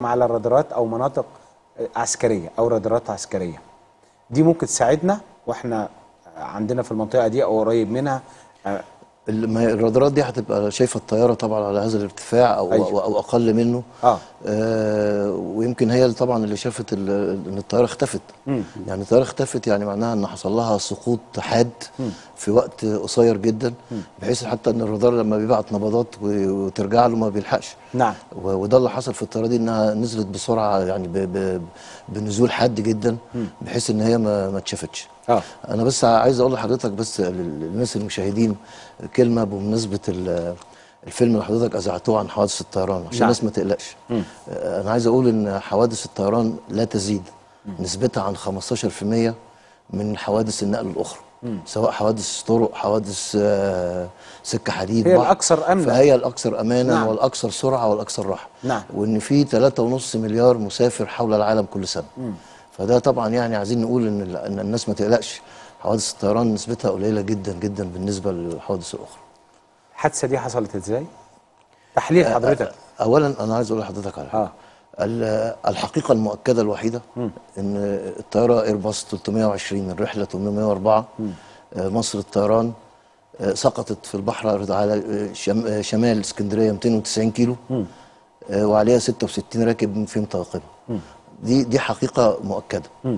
على رادارات او مناطق عسكريه او رادارات عسكريه دي ممكن تساعدنا واحنا عندنا في المنطقه دي او قريب منها آه، ال- ما هي الرادارات دي هتبقى شايفه الطياره طبعا على هذا الارتفاع او أيوة. او, أو اقل منه اه آه ويمكن هي اللي طبعا اللي شافت ال- ان الطياره اختفت يعني الطياره اختفت يعني معناها ان حصل لها سقوط حاد في وقت قصير جدا بحيث حتى ان الرادار لما بيبعت نبضات و- وترجع له ما بيلحقش نعم و- وده اللي حصل في الطياره دي انها نزلت بسرعه يعني ب ب بنزول حاد جدا بحيث ان هي ما ما اتشافتش اه انا بس عايز اقول لحضرتك بس لل- للناس المشاهدين كلمه بمناسبه ال- الفيلم اللي حضرتك اذعتوه عن حوادث الطيران عشان نعم. الناس ما تقلقش آه، انا عايز اقول ان حوادث الطيران لا تزيد نسبتها عن 15% من حوادث النقل الاخرى سواء حوادث طرق حوادث آه، سكه حديد هي بحر. الأكثر أمنا. فهي الاكثر امانا نعم. والاكثر سرعه والاكثر راحه نعم. وان في 3.5 مليار مسافر حول العالم كل سنه فده طبعا يعني عايزين نقول ان ال- ان الناس ما تقلقش حوادث الطيران نسبتها قليله جدا جدا بالنسبه للحوادث الاخرى الحادثه دي حصلت ازاي تحليل حضرتك اولا انا عايز اقول لحضرتك على حاجه اه ال- الحقيقه المؤكده الوحيده ان الطياره ايرباص 320 الرحله 804 آه، مصر الطيران آه، سقطت في البحر على آه، شم- آه، شمال اسكندريه 290 كيلو آه، وعليها 66 راكب فيهم طاقم دي دي حقيقه مؤكده آه،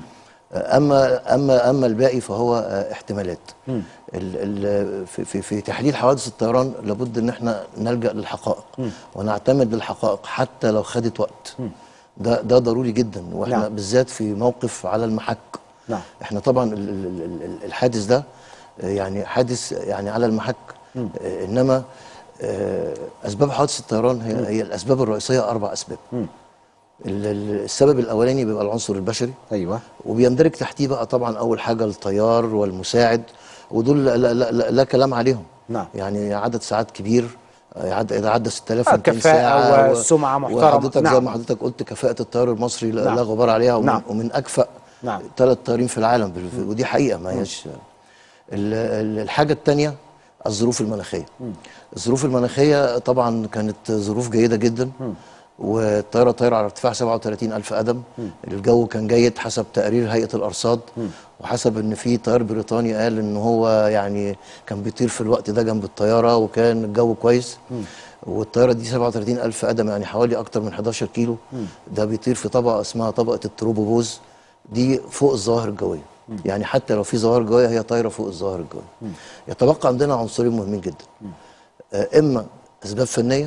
اما اما اما الباقي فهو آه، احتمالات ال ال في, في في تحليل حوادث الطيران لابد ان احنا نلجا للحقائق ونعتمد للحقائق حتى لو خدت وقت ده ده ضروري جدا واحنا نعم. بالذات في موقف على المحك نعم. احنا طبعا ال- ال- ال- ال- الحادث ده آه، يعني حادث يعني على المحك آه، انما آه، اسباب حوادث الطيران هي هي الاسباب الرئيسيه اربع اسباب ال- ال- السبب الاولاني بيبقى العنصر البشري ايوه وبيندرج تحتيه بقى طبعا اول حاجه الطيار والمساعد ودول لا, لا, لا, لا كلام عليهم نعم. يعني عدد ساعات كبير آه، عد اذا عدى 6200 آه، كفاءة ساعه والسمعة محترمة. وحضرتك زي نعم. ما حضرتك قلت كفاءه الطيار المصري لا, نعم. لا غبار عليها ومن, نعم. ومن اكفأ نعم. ثلاث طيارين في العالم بال- ودي حقيقه ما هياش ال- ال- الحاجه الثانيه الظروف المناخيه الظروف المناخيه طبعا كانت ظروف جيده جدا والطياره طايره على ارتفاع 37 ألف قدم الجو كان جيد حسب تقرير هيئة الأرصاد وحسب ان في طيار بريطاني قال ان هو يعني كان بيطير في الوقت ده جنب الطيارة وكان الجو كويس والطيارة دي 37 ألف قدم يعني حوالي أكتر من 11 كيلو ده بيطير في طبقة اسمها طبقة التروبوبوز دي فوق الظواهر الجوية يعني حتى لو في ظواهر جوية هي طايرة فوق الظواهر الجوية يتبقى عندنا عنصرين مهمين جدا آه، إما أسباب فنية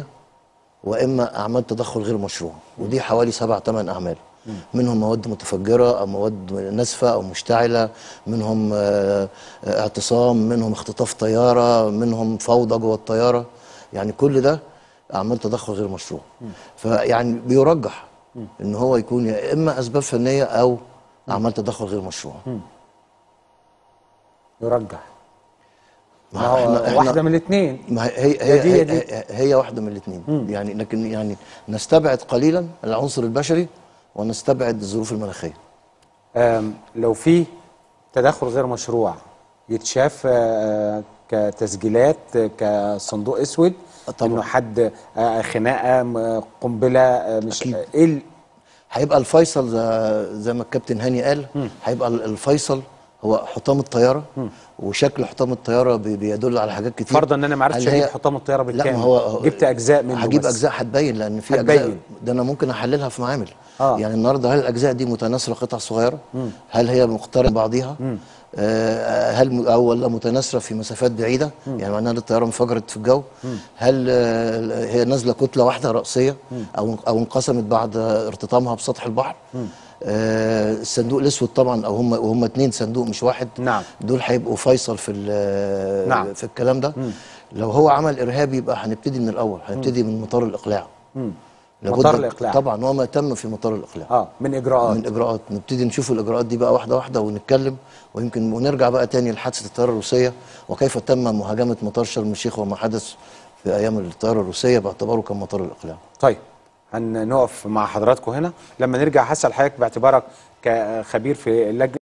واما اعمال تدخل غير مشروع ودي حوالي سبع ثمان اعمال منهم مواد متفجره او مواد ناسفه او مشتعله منهم آه، آه، اعتصام منهم اختطاف طياره منهم فوضى جوه الطياره يعني كل ده اعمال تدخل غير مشروع فيعني بيرجح ان هو يكون يا اما اسباب فنيه او اعمال تدخل غير مشروع يرجح ما ما هو إحنا- إحنا- واحده من الاثنين ما هي هي يا هي, دي يا هي, دي. هي, هي واحده من الاثنين يعني لكن يعني نستبعد قليلا العنصر البشري ونستبعد الظروف المناخيه آم، لو في تدخل غير مشروع يتشاف آه، كتسجيلات آه، كصندوق اسود طبعاً. انه حد آه، خناقه م- قنبله آه، مش أكيد. ايه ال- هيبقى الفيصل زي, زي ما الكابتن هاني قال هيبقى ال- الفيصل هو حطام الطياره وشكل حطام الطياره بي- بيدل على حاجات كتير فرضا ان انا ما عرفتش هل هي- اجيب حطام الطياره لا بالكامل ما هو جبت اجزاء منه هجيب بس. اجزاء هتبين لان في اجزاء هتبين. ده انا ممكن احللها في معامل آه. يعني النهارده هل الاجزاء دي متناثره قطع صغيره هل هي مقترنه بعضيها آه هل م- او ولا متناثره في مسافات بعيده يعني معناها ان الطياره انفجرت في الجو هل آه هي نازله كتله واحده راسيه او او انقسمت بعد ارتطامها بسطح البحر آه الصندوق الاسود طبعا او هم وهم اتنين صندوق مش واحد نعم. دول هيبقوا فيصل في ال- نعم. في الكلام ده لو هو عمل ارهابي يبقى هنبتدي من الاول هنبتدي من مطار الاقلاع لابد- مطار الإقلاع. طبعا وما تم في مطار الاقلاع اه من اجراءات من اجراءات نبتدي نشوف الاجراءات دي بقى واحده واحده ونتكلم ويمكن ونرجع بقى تاني لحادثه الطياره الروسيه وكيف تم مهاجمه مطار شرم الشيخ وما حدث في ايام الطياره الروسيه باعتباره كان مطار الاقلاع طيب هنقف مع حضراتكم هنا لما نرجع هسأل حضرتك باعتبارك كخبير في اللجنه